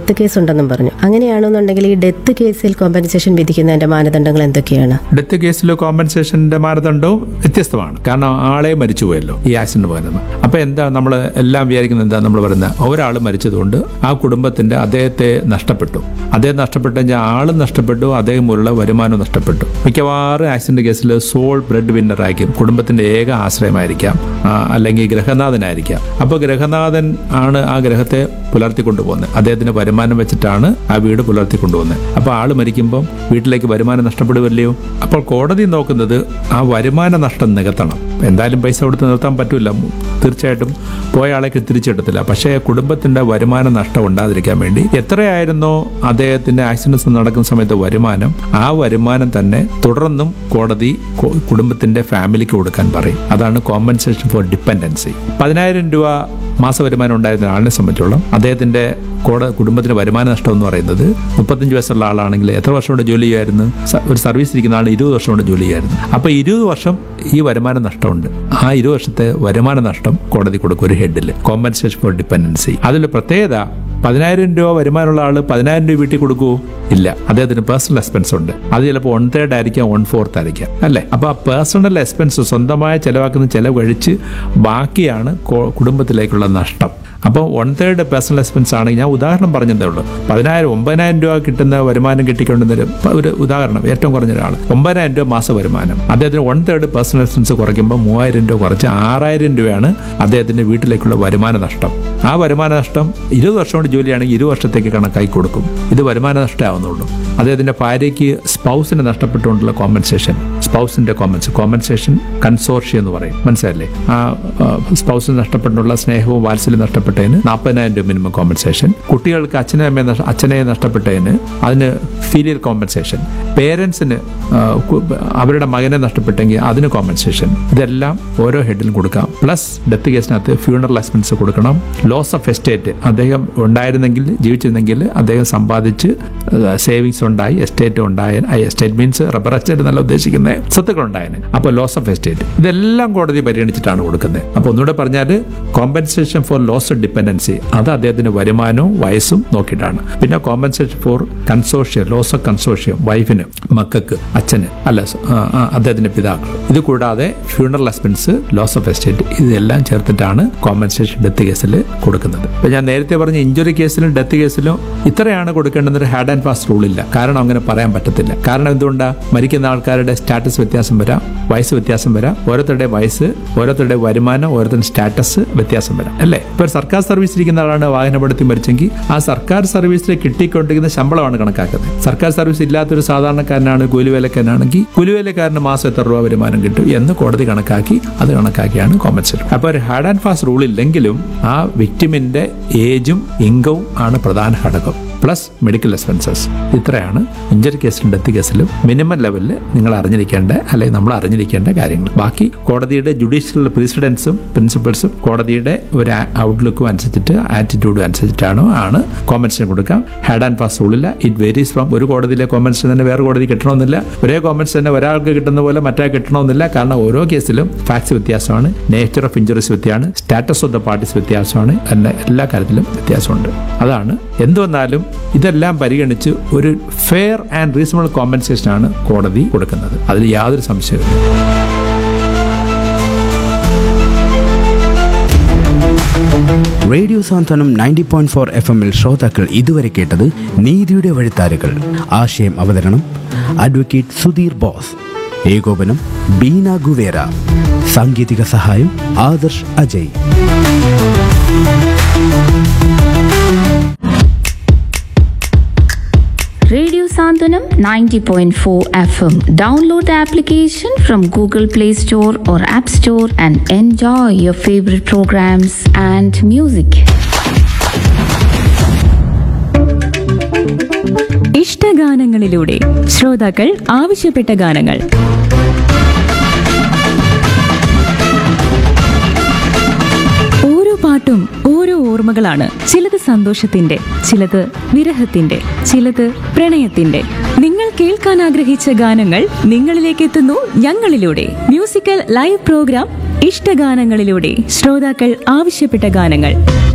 Death case ഉണ്ടെന്നും പറഞ്ഞു അങ്ങനെയാണെന്നുണ്ടെങ്കിൽ ഈ ഡെത്ത് കേസിൽ കോമ്പൻസേഷൻ വിധിക്കുന്നതിന്റെ മാനദണ്ഡങ്ങൾ എന്തൊക്കെയാണ് ഡെത്ത് കേസിൽ കോമ്പൻസേഷന്റെ മാനദണ്ഡവും വ്യത്യസ്തമാണ് കാരണം ആളെ മരിച്ചുപോയല്ലോ ഈ ആക്സിഡന്റ് പകരുന്നത് അപ്പൊ എന്താ നമ്മൾ എല്ലാം വിചാരിക്കുന്നത് എന്താ നമ്മൾ പറയുന്നത് ഒരാൾ മരിച്ചതുകൊണ്ട് ആ കുടുംബത്തിന്റെ അദ്ദേഹത്തെ നഷ്ടപ്പെട്ടു അദ്ദേഹം നഷ്ടപ്പെട്ടു കഴിഞ്ഞാൽ ആളും നഷ്ടപ്പെട്ടു അദ്ദേഹം മൂലമുള്ള വരുമാനവും നഷ്ടപ്പെട്ടു മിക്കവാറും ആക്സിഡന്റ് കേസിൽ സോൾ ബ്രെഡ് വിന്നർ ആയിരിക്കും കുടുംബത്തിന്റെ ഏക ആശ്രയമായിരിക്കാം ആ, അല്ലെങ്കിൽ ഗ്രഹനാഥനായിരിക്കാം അപ്പോൾ ഗ്രഹനാഥൻ ആണ് ആ ഗ്രഹത്തെ പുലർത്തിക്കൊണ്ടുപോകുന്നത് അദ്ദേഹത്തിന് വരുമാനം വെച്ചിട്ടാണ് ആ വീട് പുലർത്തിക്കൊണ്ടുപോകുന്നത് അപ്പോൾ ആള് മരിക്കുമ്പോൾ വീട്ടിലേക്ക് വരുമാനം നഷ്ടപ്പെടുമല്ലയോ അപ്പോൾ കോടതി നോക്കുന്നത് ആ വരുമാന നഷ്ടം നികത്തണം എന്തായാലും പൈസ കൊടുത്ത് നിർത്താൻ പറ്റില്ല തീർച്ചയായിട്ടും പോയ ആളേക്ക് തിരിച്ചെടുത്തില്ല പക്ഷേ കുടുംബത്തിന്റെ വരുമാന നഷ്ടം ഉണ്ടാതിരിക്കാൻ വേണ്ടി എത്രയായിരുന്നോ അദ്ദേഹത്തിന്റെ ആക്സിഡൻസ് നടക്കുന്ന സമയത്ത് വരുമാനം ആ വരുമാനം തന്നെ തുടർന്നും കോടതി കൊ- കുടുംബത്തിന്റെ ഫാമിലിക്ക് കൊടുക്കാൻ പറയും അതാണ് കോമ്പൻസേഷൻ ഫോർ ഡിപ്പെൻഡൻസി പതിനായിരം രൂപ മാസ വരുമാനം ഉണ്ടായിരുന്ന ആളിനെ സംബന്ധിച്ചോളം അദ്ദേഹത്തിന്റെ കോട കുടുംബത്തിന് വരുമാന നഷ്ടം എന്ന് പറയുന്നത് മുപ്പത്തഞ്ച് വയസ്സുള്ള ആളാണെങ്കിൽ എത്ര വർഷം കൊണ്ട് ജോലി ചെയ്യായിരുന്നു സ- ഒരു സർവീസ് ഇരിക്കുന്ന ആൾ ഇരുപത് വർഷം കൊണ്ട് ജോലി ചെയ്യായിരുന്നു അപ്പൊ ഇരുപത് വർഷം ഈ വരുമാന നഷ്ടമുണ്ട് ആ ഇരുപത് വർഷത്തെ വരുമാന നഷ്ടം കോടതി കൊടുക്കും ഒരു ഹെഡിൽ കോമ്പൻസേഷൻ ഫോർ ഡിപ്പെൻഡൻസി അതിൽ പ്രത്യേകത പതിനായിരം രൂപ വരുമാനമുള്ള ആള് പതിനായിരം രൂപ വീട്ടിൽ കൊടുക്കുമോ ഇല്ല അദ്ദേഹത്തിന് പേഴ്സണൽ എക്സ്പെൻസ് ഉണ്ട് അത് ചിലപ്പോൾ വൺ തേർഡ് ആയിരിക്കാം വൺ ഫോർത്ത് ആയിരിക്കാം അല്ലേ അപ്പൊ ആ പേഴ്സണൽ എക്സ്പെൻസ് സ്വന്തമായി ചെലവാക്കുന്ന ചെലവ് കഴിച്ച് ബാക്കിയാണ് കോ- കുടുംബത്തിലേക്കുള്ള നഷ്ടം അപ്പോൾ വൺ തേർഡ് പേഴ്സണൽ എക്സ്പെൻസ് ആണെങ്കിൽ ഞാൻ ഉദാഹരണം പറഞ്ഞതേ ഉള്ളൂ പതിനായിരം ഒമ്പതിനായിരം രൂപ കിട്ടുന്ന വരുമാനം കിട്ടിക്കൊണ്ടുന്നൊരു ഒരു ഉദാഹരണം ഏറ്റവും കുറഞ്ഞ ഒരാൾ ഒമ്പതിനായിരം രൂപ മാസ വരുമാനം അദ്ദേഹത്തിന് വൺ തേർഡ് പേഴ്സണൽ എക്സ്പെൻസ് കുറയ്ക്കുമ്പോൾ മൂവായിരം രൂപ കുറച്ച് ആറായിരം രൂപയാണ് അദ്ദേഹത്തിന്റെ വീട്ടിലേക്കുള്ള വരുമാന നഷ്ടം ആ വരുമാന നഷ്ടം ഇരുപത് വർഷം കൊണ്ട് ജോലിയാണെങ്കിൽ ഇരു വർഷത്തേക്ക് കണക്കായി കൊടുക്കും ഇത് വരുമാന നഷ്ടമാവുന്നുള്ളൂ അദ്ദേഹത്തിന്റെ ഭാര്യയ്ക്ക് സ്പൗസിന് നഷ്ടപ്പെട്ടുകൊണ്ടുള്ള കോമ്പൻസേഷൻ സ്പൗസിന്റെ കോമ്പൻസ് കോമ്പൻസേഷൻ കൺസോർഷ്യം എന്ന് പറയും മനസ്സിലല്ലേ ആ സ്പൗസിന് നഷ്ടപ്പെട്ടുള്ള സ്നേഹവും വാത്സല്യം നഷ്ടപ്പെട്ടതിന് നാൽപ്പതിനായിരം രൂപ മിനിമം കോമ്പൻസേഷൻ കുട്ടികൾക്ക് അച്ഛനെ അമ്മയെ നഷ്ട- അച്ഛനെ നഷ്ടപ്പെട്ടതിന് അതിന് ഫീലിയൽ കോമ്പൻസേഷൻ പേരൻസിന് അവരുടെ മകനെ നഷ്ടപ്പെട്ടെങ്കിൽ അതിന് കോമ്പൻസേഷൻ ഇതെല്ലാം ഓരോ ഹെഡിലും കൊടുക്കാം പ്ലസ് ഡെത്ത് കേസിനകത്ത് ഫ്യൂണറൽ എക്സ്പെൻസ് കൊടുക്കണം ലോസ് ഓഫ് എസ്റ്റേറ്റ് അദ്ദേഹം ഉണ്ടായിരുന്നെങ്കിൽ ജീവിച്ചിരുന്നെങ്കിൽ അദ്ദേഹം സമ്പാദിച്ച് സേവിങ്സ് ഉണ്ടായി എസ്റ്റേറ്റ് ഉണ്ടായ എസ്റ്റേറ്റ് മീൻസ് റബ്ബർ എസ്റ്റേറ്റ് എന്നല്ല ഉദ്ദേശിക്കുന്നത് സ്വത്തുക്കൾ ഉണ്ടായതിന് അപ്പോൾ ലോസ് ഓഫ് എസ്റ്റേറ്റ് ഇതെല്ലാം കോടതി പരിഗണിച്ചിട്ടാണ് കൊടുക്കുന്നത് അപ്പോൾ ഒന്നുകൂടെ പറഞ്ഞാൽ compensation for loss of dependency അത് അദ്ദേഹത്തിന്റെ വരുമാനവും വയസ്സും നോക്കിയിട്ടാണ് പിന്നെ compensation for consortium loss of consortium വൈഫിന് മക്കൾക്ക് അച്ഛന് അല്ല ആ, ആ, അദ്ദേഹത്തിന്റെ പിതാക്കൾ ഇത് കൂടാതെ funeral expense loss of estate ഇതെല്ലാം ചേർത്തിട്ടാണ് കോമ്പൻസേഷൻ ഡെത്ത് കേസിൽ കൊടുക്കുന്നത് ഇപ്പൊ ഞാൻ നേരത്തെ പറഞ്ഞ ഇഞ്ചുറി കേസിലും ഡെത്ത് കേസിലും ഇത്രയാണ് കൊടുക്കേണ്ടത് ഹാഡ് ആൻഡ് ഫാസ്റ്റ് റൂൾ ഇല്ല കാരണം അങ്ങനെ പറയാൻ പറ്റത്തില്ല കാരണം എന്തുകൊണ്ടാ മരിക്കുന്ന ആൾക്കാരുടെ സ്റ്റാറ്റസ് വ്യത്യാസം വരാം വയസ്സ് വ്യത്യാസം വരാം ഓരോരുത്തരുടെ വയസ്സ് ഓരോരുത്തരുടെ വരുമാനം ഓരോരുത്തരുടെ സ്റ്റാറ്റസ് വ്യത്യാസം വരാം അല്ലേ ഇപ്പൊ ഒരു സർക്കാർ സർവീസിൽ ഇരിക്കുന്ന ആളാണ് വാഹനപ്പെടുത്തി മരിച്ചെങ്കിൽ ആ സർക്കാർ സർവീസിൽ കിട്ടിക്കൊണ്ടിരിക്കുന്ന ശമ്പളമാണ് കണക്കാക്കുന്നത് സർക്കാർ സർവീസ് ഇല്ലാത്തൊരു സാധാരണക്കാരനാണ് കൂലിവേലക്കാരനാണെങ്കിൽ കൂലിവേലക്കാരന് മാസം എത്ര രൂപ വരുമാനം കിട്ടും എന്ന് കോടതി കണക്കാക്കി അത് കണക്കാക്കിയാണ് കോമ്പൻസേഷൻ അപ്പോൾ ഒരു ഹാർഡ് ആൻഡ് ഫാസ്റ്റ് റൂൾ ഇല്ലെങ്കിലും ആ വിക്ടിമിന്റെ ഏജും ഇൻകവും ആണ് പ്രധാന ഘടകം പ്ലസ് മെഡിക്കൽ എക്സ്പെൻസസ് ഇത്രയാണ് ഇഞ്ചറി കേസിലും ഡെത്ത് കേസിലും മിനിമം ലെവലിൽ നിങ്ങൾ അറിഞ്ഞിരിക്കേണ്ട അല്ലെങ്കിൽ നമ്മൾ അറിഞ്ഞിരിക്കേണ്ട കാര്യങ്ങൾ ബാക്കി കോടതിയുടെ ജുഡീഷ്യൽ പ്രീസിഡൻസും പ്രിൻസിപ്പൾസും കോടതിയുടെ ഒരു ഔട്ട്ലുക്കും അനുസരിച്ചിട്ട് ആറ്റിറ്റ്യൂഡും അനുസരിച്ചിട്ടാണ് ആണ് കോമ്പൻസേഷൻ കൊടുക്കാം ഹാഡ് ആൻഡ് പാസ് റൂളില്ല ഇറ്റ് വേരീസ് ഫ്രം ഒരു കോടതിയിലെ കോമ്പൻസേഷൻ തന്നെ വേറെ കോടതി കിട്ടണമെന്നില്ല ഒരേ കോമ്പൻസേഷൻ തന്നെ ഒരാൾക്ക് കിട്ടുന്ന പോലെ മറ്റേ കിട്ടണമെന്നില്ല കാരണം ഓരോ കേസിലും ഫാക്ട്സ് വ്യത്യാസമാണ് നേച്ചർ ഓഫ് ഇഞ്ചുറീസ് വ്യത്യാസമാണ് സ്റ്റാറ്റസ് ഓഫ് ദ പാർട്ടീസ് വ്യത്യാസമാണ് എന്ന എല്ലാ കാര്യത്തിലും വ്യത്യാസമുണ്ട് അതാണ് എന്തു വന്നാലും ഇതെല്ലാം പരിഗണിച്ച് ഒരു ഫെയർ ആൻഡ് റീസണബിൾ കോമ്പൻസേഷൻ ആണ് കോടതി കൊടുക്കുന്നത് അതിൽ യാതൊരു സംശയവും radio Santhwanam ninety point four F എമ്മിൽ ശ്രോതാക്കൾ ഇതുവരെ കേട്ടത് നീതിയുടെ വഴിത്താരുകൾ ആശയം അവതരണം അഡ്വക്കേറ്റ് സുധീർ ബോസ് ഏകോപനം ബീന ഗുവേര സാങ്കേതിക സഹായം Adarsh Ajay Radio Sandhanam 90.4 FM. Download the application from Google Play Store or App Store and enjoy your favorite programs and music. ഇഷ്ടഗാനങ്ങളിലൂടെ ശ്രോതാക്കൾ ആവശ്യപ്പെട്ട ഗാനങ്ങൾ ഓരോ പാട്ടും ഓരോ ഓർമ്മകളാണ് ചിലത് സന്തോഷത്തിന്റെ ചിലത് വിരഹത്തിന്റെ ചിലത് പ്രണയത്തിന്റെ നിങ്ങൾ കേൾക്കാൻ ആഗ്രഹിച്ച ഗാനങ്ങൾ നിങ്ങളിലേക്ക് എത്തുന്നു ഞങ്ങളിലൂടെ മ്യൂസിക്കൽ ലൈവ് പ്രോഗ്രാം ഇഷ്ടഗാനങ്ങളിലൂടെ ശ്രോതാക്കൾ ആവശ്യപ്പെട്ട ഗാനങ്ങൾ